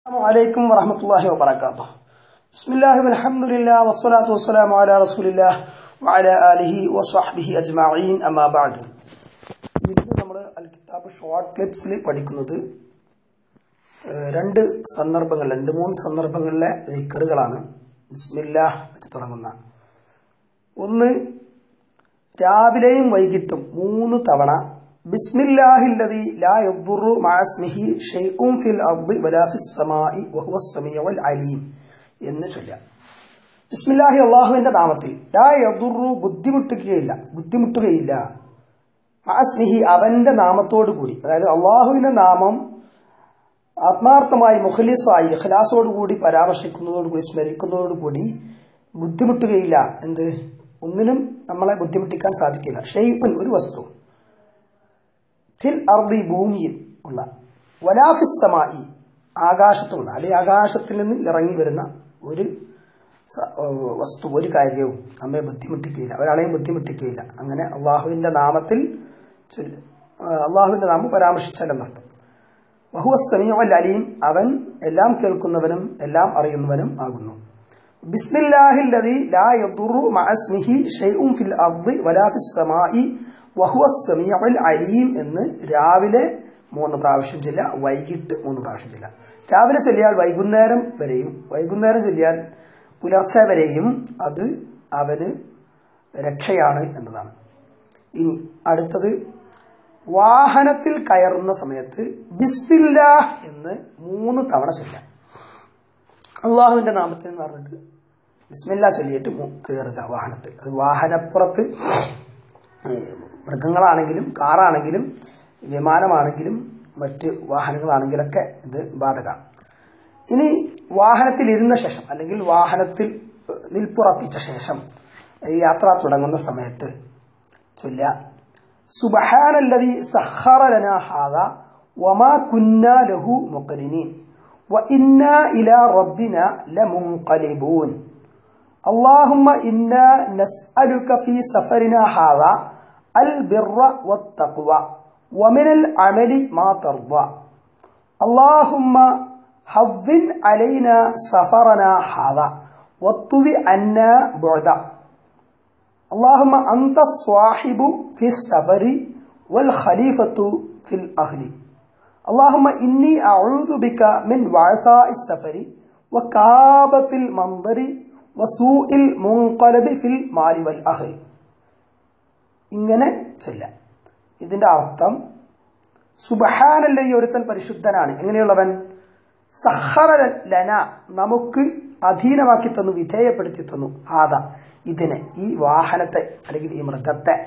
السلام عليكم ورحمة الله وبركاته بسم الله والحمد لله والصلاة والسلام على رسول الله وعلى آله وصحبه أجمعين أما بعد ഇന്ന് നമ്മൾ അൽ കിതാബ് ഷോർട്ട് ക്ലിപ്സിൽ പഠിക്കുന്നത് ഏഹ്, രണ്ട് സന്ദർഭങ്ങൾ രണ്ട് മൂന്ന് സന്ദർഭങ്ങളിലെ ദിക്കറുകളാണ് ബിസ്മില്ലാ വെച്ച് തുടങ്ങുന്ന ഒന്ന് രാവിലെയും വൈകിട്ടും മൂന്ന് തവണ ബിസ്മില്ലാഹില്ലദി ലാ യദ്ദുറു മഅസ്മിഹി ഷൈഉൻ ഫിൽ അർദി വലാ ഫിസ് സമാഇ വഹുവ സമീഉൽ അലീം എന്ന് ചൊല്ലാം ബിസ്മില്ലാഹി അള്ളാഹുവിന്റെ നാമത്തിൽ ലാ യദ്ദുറു ബുദ്ധിമുട്ടുകയില്ല ബുദ്ധിമുട്ടുകയില്ല മഅസ്മിഹി അവന്റെ നാമത്തോടു കൂടി അതായത് അള്ളാഹുവിന്റെ നാമം ആത്മാർത്ഥമായി മുഖലിസായി ഇഖ്ലാസോടുകൂടി പരാമർശിക്കുന്നതോടുകൂടി സ്മരിക്കുന്നതോടുകൂടി ബുദ്ധിമുട്ടുകയില്ല എന്ത് ഒന്നിനും നമ്മളെ ബുദ്ധിമുട്ടിക്കാൻ സാധിക്കില്ല ഷെയ്പ്പൻ ഒരു വസ്തു ഫിൽ അർദി ഭൂമിയിൽ ഉള്ള വലാഫിസ്സമായി ആകാശത്തുള്ള അല്ലെങ്കിൽ ആകാശത്തിൽ നിന്ന് ഇറങ്ങി വരുന്ന ഒരു സ- ഏഹ് വസ്തു ഒരു കാര്യവും നമ്മെ ബുദ്ധിമുട്ടിക്കുകയില്ല ഒരാളെയും ബുദ്ധിമുട്ടിക്കുകയില്ല അങ്ങനെ അള്ളാഹുവിന്റെ നാമത്തിൽ ചൊല്ല്- ഏഹ് അള്ളാഹുവിന്റെ നാമം പരാമർശിച്ചാൽ എന്നർത്ഥം വഹുവ സമീഉൽ അലീം അവൻ എല്ലാം കേൾക്കുന്നവനും എല്ലാം അറിയുന്നവനും ആകുന്നു ബിസ്മില്ലാഹില്ലദി ലാ യദുറു മഅസ്മിഹി ഷൈഉൻ ഫിൽ അർദി വലാ ഫിസ് സമാഇ വഹുവ സമീഉൽ അലീം എന്ന് രാവിലെ മൂന്ന് പ്രാവശ്യം ചൊല്ല വൈകിട്ട് മൂന്ന് പ്രാവശ്യം ചൊല്ല രാവിലെ ചൊല്ലിയാൽ വൈകുന്നേരം വരെയും വൈകുന്നേരം ചൊല്ലിയാൽ പുലർച്ചെ വരെയും അത് അവന് രക്ഷയാണ് എന്നതാണ് ഇനി അടുത്തത് വാഹനത്തിൽ കയറുന്ന സമയത്ത് ബിസ്മില്ലാ എന്ന് മൂന്ന് തവണ ചൊല്ലാം അള്ളാഹുവിന്റെ നാമത്തിൽ എന്ന് പറഞ്ഞിട്ട് ബിസ്മില്ല ചൊല്ലിയിട്ട് മു- കയറുക വാഹനത്തിൽ അത് വാഹനപ്പുറത്ത് ഏഹ്, മൃഗങ്ങളാണെങ്കിലും കാറാണെങ്കിലും വിമാനമാണെങ്കിലും മറ്റ് വാഹനങ്ങളാണെങ്കിലൊക്കെ ഇത് ബാധകമാണ് ഇനി വാഹനത്തിൽ ഇരുന്ന ശേഷം അല്ലെങ്കിൽ വാഹനത്തിൽ ഏഹ്, നിൽപ്പുറപ്പിച്ച ശേഷം ഈ യാത്ര തുടങ്ങുന്ന സമയത്ത് ചൊല്ല സുബ്ഹാനല്ലദി സഖറ ലനാ ഹാദാ വമാ കുന്നാ ലഹു മുഖരിനീൻ وإنا إلى ربنا لمنقلبون اللهم إنا نسألك في سفرنا هذا البر والتقوى ومن العمل ما ترضى اللهم هون علينا سفرنا هذا واطوي عنا بعدا اللهم أنت الصاحب في السفر والخليفة في الأهل اللهم إني أعوذ بك من وعثاء السفر وكابة المنظر وسوء المنقلب في المال والأهل ഇങ്ങനെ ചൊല്ലാം ഇതിന്റെ അർത്ഥം സുബഹാനല്ല ഈ ഒരുത്തൻ പരിശുദ്ധനാണ് എങ്ങനെയുള്ളവൻ സഹറ ലന നമുക്ക് അധീനമാക്കി തന്നു വിധേയപ്പെടുത്തി തന്നു ഹാദ ഇതിനെ ഈ വാഹനത്തെ അല്ലെങ്കിൽ ഈ മൃഗത്തെ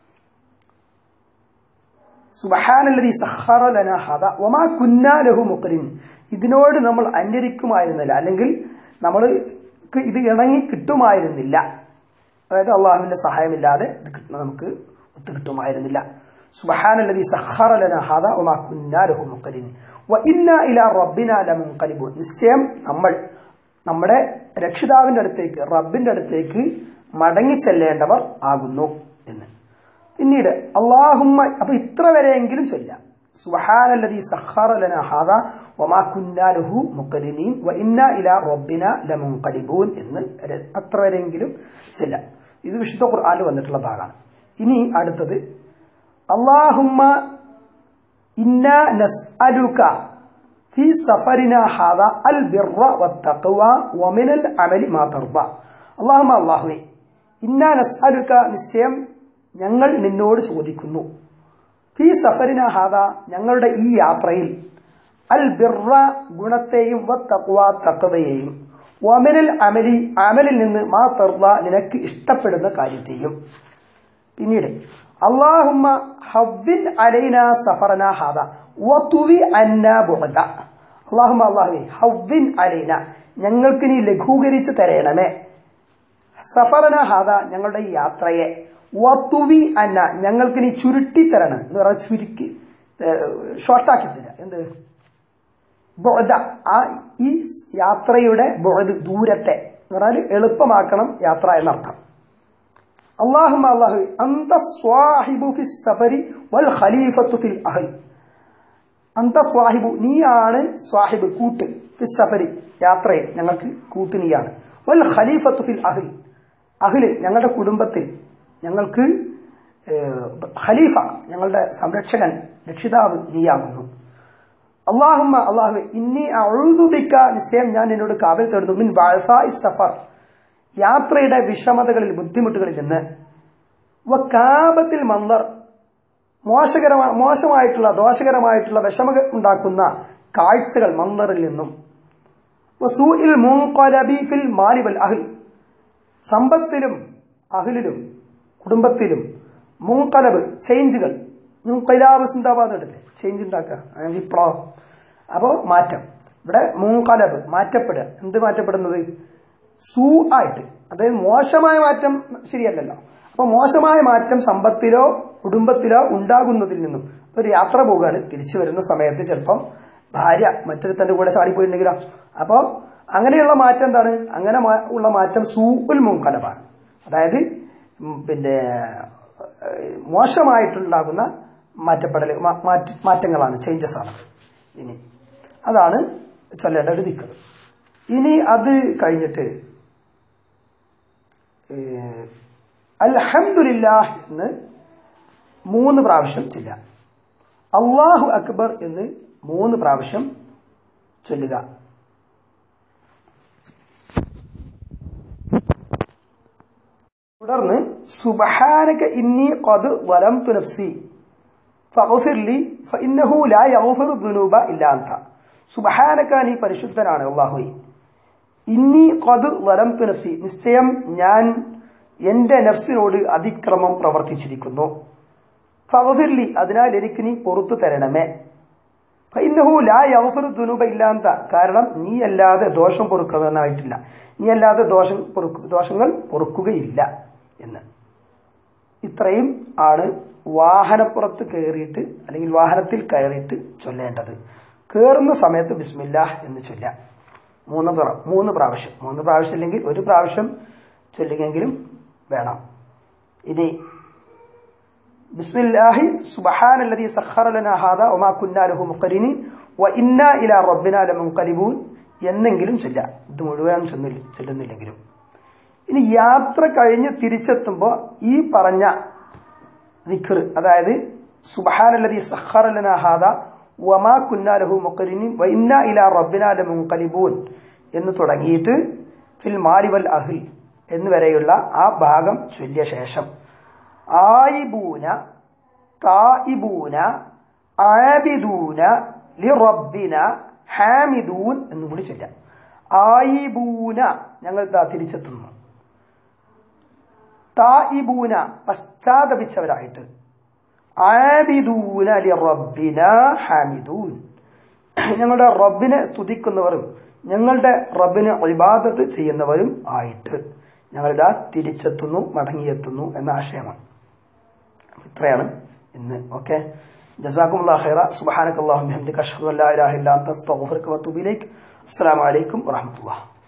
സുബഹാനല്ലതി സഹറ ലന ഹാദ ഒമാ കുന്നാ ലഹു മുക്രിൻ ഇതിനോട് നമ്മൾ അന്യരിക്കുമായിരുന്നില്ല അല്ലെങ്കിൽ നമ്മൾക്ക് ഇത് ഇണങ്ങി കിട്ടുമായിരുന്നില്ല അതായത് അള്ളാഹുവിന്റെ സഹായമില്ലാതെ ഇത് കിട്ടുന്ന നമുക്ക് ഒത്തു കിട്ടുമായിരുന്നില്ല സുബഹാനല്ലതി സഹറ ലന ഹാദ ഒമാ കുന്നാ ലഹു മുക്രിൻ വ ഇന്ന ഇലാ റബ്ബിന ലമുൻഖലിബൂൻ നിശ്ചയം നമ്മൾ നമ്മുടെ രക്ഷിതാവിന്റെ അടുത്തേക്ക് റബ്ബിന്റെ അടുത്തേക്ക് മടങ്ങി ചെല്ലേണ്ടവർ ആകുന്നു എന്ന് പിന്നീട് അള്ളാഹുമ്മ അപ്പൊ ഇത്ര വരെയെങ്കിലും ചൊല്ലാം സുബ്ഹാനല്ലദീ സഖറ ലനാ ഹാദാ വമാ കുന്നാ ലഹു മുഖരിനീൻ വ ഇന്നാ ഇലാ റബ്ബിന ലമുൻഖലിബൂൻ എന്ന് ര- അത്ര വരെയെങ്കിലും ചൊല്ലാം ഇത് വിശുദ്ധ ഖുർആനിൽ വന്നിട്ടുള്ള ഭാഗമാണ് ഇനി അടുത്തത് അള്ളാഹുമ്മ ഇന്നാ നസ്അലുക في سفرنا هذا البر والتقوى ومن العمل ما ترضى اللهم الله ഇന്നാ നസ്അലുക നിശ്ചയം ഞങ്ങൾ നിന്നോട് ചോദിക്കുന്നു ഫീ സഫരിന ഹാദ ഞങ്ങളുടെ ഈ യാത്രയിൽ അൽ ബിർറ ഗുണത്തെയും വത്തഖ്വ തഖ്വയെയും വമിനൽ അമലി അമലിൽ നിന്ന് മാ തർവ നിനക്ക് ഇഷ്ടപ്പെടുന്ന കാര്യത്തെയും പിന്നീട് അള്ളാഹുമ്മ ഹവ്വിൻ അലൈന സഫറന ഹാദ വതുവി അന്ന ബുഅദ അള്ളാഹുമ്മ അള്ളാഹുവേ ഹവ്വിൻ അലൈന ഞങ്ങൾക്ക് നീ ലഘൂകരിച്ച് തരയണമേ സഫറന ഹാദ ഞങ്ങളുടെ ഈ യാത്രയെ വത്തുവി അന്ന ഞങ്ങൾക്ക് നീ ചുരുട്ടി തരണം എന്ന് പറഞ്ഞാൽ ചുരുക്കി ഷോർട്ടാക്കി തരാം എന്ത് ബുഅദ ആ ഈ യാത്രയുടെ ബുഅദ് ദൂരത്തെ എന്ന് പറഞ്ഞാൽ എളുപ്പമാക്കണം യാത്ര എന്നർത്ഥം اللهم الله أنت الصاحب في السفر والخليفة في الأهل അന്ത സ്വാഹിബു നീയാണ് സ്വാഹിബ് കൂട്ട് ഫിസ് സഫരി യാത്രയിൽ ഞങ്ങൾക്ക് കൂട്ട് നീയാണ് വൽ ഖലീഫത്തു ഫിൽ അഹിൽ അഹിൽ ഞങ്ങളുടെ കുടുംബത്തിൽ ഞങ്ങൾക്ക് ഏഹ്, ഖലീഫ ഞങ്ങളുടെ സംരക്ഷകൻ രക്ഷിതാവ് നീയാകുന്നു അള്ളാഹുമ്മ അള്ളാഹു ഇന്നി അഴുതുബിക്ക നിശ്ചയം ഞാൻ എന്നോട് കാവൽ തേടുന്നു മിൻ ബഅസാഇ സഫർ യാത്രയുടെ വിഷമതകളിൽ ബുദ്ധിമുട്ടുകളിൽ നിന്ന് വക്കാബത്തിൽ മന്ദർ മോശകരമായ മോശമായിട്ടുള്ള ദോഷകരമായിട്ടുള്ള വിഷമ ഉണ്ടാക്കുന്ന കാഴ്ചകൾ മന്ദറിൽ നിന്നും വസൂഇൽ മുൻഖലബി ഫിൽ മാലി വൽ അഹ്ൽ സമ്പത്തിലും അഹ്ലിലും കുടുംബത്തിലും മുൻകലബ് ചേഞ്ചുകൾ മുൻകലാബ് സിന്ദാബാദ് ഉണ്ടല്ലേ ചേഞ്ച് ഉണ്ടാക്കുക അങ്ങനെ വിപ്ലവം അപ്പോൾ മാറ്റം ഇവിടെ മുൻകലബ് മാറ്റപ്പെടുക എന്ത് മാറ്റപ്പെടുന്നത് സൂ ആയിട്ട് അതായത് മോശമായ മാറ്റം ശരിയല്ലല്ലോ അപ്പൊ മോശമായ മാറ്റം സമ്പത്തിലോ കുടുംബത്തിലോ ഉണ്ടാകുന്നതിൽ നിന്നും ഒരു യാത്ര പോവുകയാണ് തിരിച്ചു വരുന്ന സമയത്ത് ചിലപ്പം ഭാര്യ മറ്റൊരുത്തന്റെ കൂടെ ചാടിപ്പോയിട്ടുണ്ടെങ്കിലോ അപ്പോ അങ്ങനെയുള്ള മാറ്റം എന്താണ് അങ്ങനെ മാ- ഉള്ള മാറ്റം സൂഉൽ മുൻകലബാണ് അതായത് ഉം, പിന്നെ ഏഹ്, മോശമായിട്ടുണ്ടാകുന്ന മാറ്റപ്പെടൽ മാ- മാറ്റ- മാറ്റങ്ങളാണ് ചേഞ്ചസ് ആണ് ഇനി അതാണ് ചൊല്ലേണ്ട ഒരു ദിക്കർ ഇനി അത് കഴിഞ്ഞിട്ട് ഏഹ്, അൽഹംദുലില്ലാഹ് എന്ന് മൂന്ന് പ്രാവശ്യം ചൊല്ലുക അള്ളാഹു അക്ബർ എന്ന് മൂന്ന് പ്രാവശ്യം ചൊല്ലുക തുടർന്ന് സുബഹാനക ഇന്നി ഖദ് വലംതു നഫ്സി ഫഗ്ഫിർ ലി ഫഇന്നഹു ലാ യഗ്ഫിറു ദുനൂബ ഇല്ലാ അൻത സുബഹാനക നീ പരിശുദ്ധനാണ് അല്ലാഹുവേ ഇന്നി ഖദ് വലംതു നഫ്സി നിശ്ചയം ഞാൻ എന്റെ നഫ്സിനോട് അതിക്രമം പ്രവർത്തിച്ചിരിക്കുന്നു ഫഗ്ഫിർ ലി അതിനാൽ എനിക്ക് നീ പുറത്തു തരണമേ ഫഇന്നഹു ലാ യഗ്ഫിറു ദുനൂബ ഇല്ലാ അൻത കാരണം നീ അല്ലാതെ ദോഷം പൊറുക്കുന്നവനായിട്ടില്ല നീ അല്ലാതെ ദോഷം പൊറുക്കു ദോഷങ്ങൾ പൊറുക്കുകയില്ല എന്ന് ഇത്രയും ആണ് വാഹനപ്പുറത്ത് കയറിയിട്ട് അല്ലെങ്കിൽ വാഹനത്തിൽ കയറിയിട്ട് ചൊല്ലേണ്ടത് കയറുന്ന സമയത്ത് ബിസ്മില്ലാഹ് എന്ന് ചൊല്ലാം മൂന്ന് പ്രാ- മൂന്ന് പ്രാവശ്യം മൂന്ന് പ്രാവശ്യം അല്ലെങ്കിൽ ഒരു പ്രാവശ്യം ചൊല്ലുകെങ്കിലും വേണം ഇനി ബിസ്മില്ലാഹി സുബ്ഹാനല്ലദീ സഖറ ലനാ ഹാദാ വമാ കുന്നാ ലഹു മുഖരിനീൻ വഇന്നാ ഇലാ റബ്ബിനാ ലമുൻഖലിബൂൻ എന്നെങ്കിലും ചൊല്ലാം ഇത് മുഴുവൻ ചൊന്നില്ല ചൊല്ലുന്നില്ലെങ്കിലും ഇനി യാത്ര കഴിഞ്ഞ് തിരിച്ചെത്തുമ്പോൾ ഈ പറഞ്ഞ ദിക്ർ അതായത് സുബ്ഹാനല്ലദീ സഖറ ലനാ ഹാദാ വമാ കുന്നാ ലഹു മുഖരിനീൻ വഇന്നാ ഇലാ റബ്ബിനാ ലമുൻഖലിബൂൻ എന്ന് തുടങ്ങിയിട്ട് ഫിൽ മാലി വൽ അഹ്ൽ എന്ന് വരെയുള്ള ആ ഭാഗം ചൊല്ലിയ ശേഷം ആയിബൂന തായിബൂന ആബിദൂന ലിറബ്ബിന ഹാമിദൂൻ എന്നും കൂടി ചൊല്ലാം ആയിബൂന ഞങ്ങൾ ദാ തിരിച്ചെത്തുന്നു തായിബൂന പശ്ചാത്തപിച്ചവരായിട്ട് ആബിദൂന ലിറബ്ബിന ഹാമിദൂൻ ഞങ്ങളുടെ റബ്ബിനെ സ്തുതിക്കുന്നവരും ഞങ്ങളുടെ റബ്ബിനെ ഇബാദത്ത് ചെയ്യുന്നവരും ആയിട്ട് ഞങ്ങളിതാ തിരിച്ചെത്തുന്നു മടങ്ങിയെത്തുന്നു എന്ന ആശയമാണ് ഇത്രയാണ് ഇന്ന് ഓക്കെ ജസാക്കും ഖൈറ സുബ്ഹാനകല്ലാഹു ബിഹംദിക അഷ്ഹദു അൻ ലാ ഇലാഹ ഇല്ല അൻത അസ്തഗ്ഫിറുക വഅത്തുബു ഇലൈക് അസ്സലാമു അലൈക്കും വറഹ്മത്തുള്ളാഹി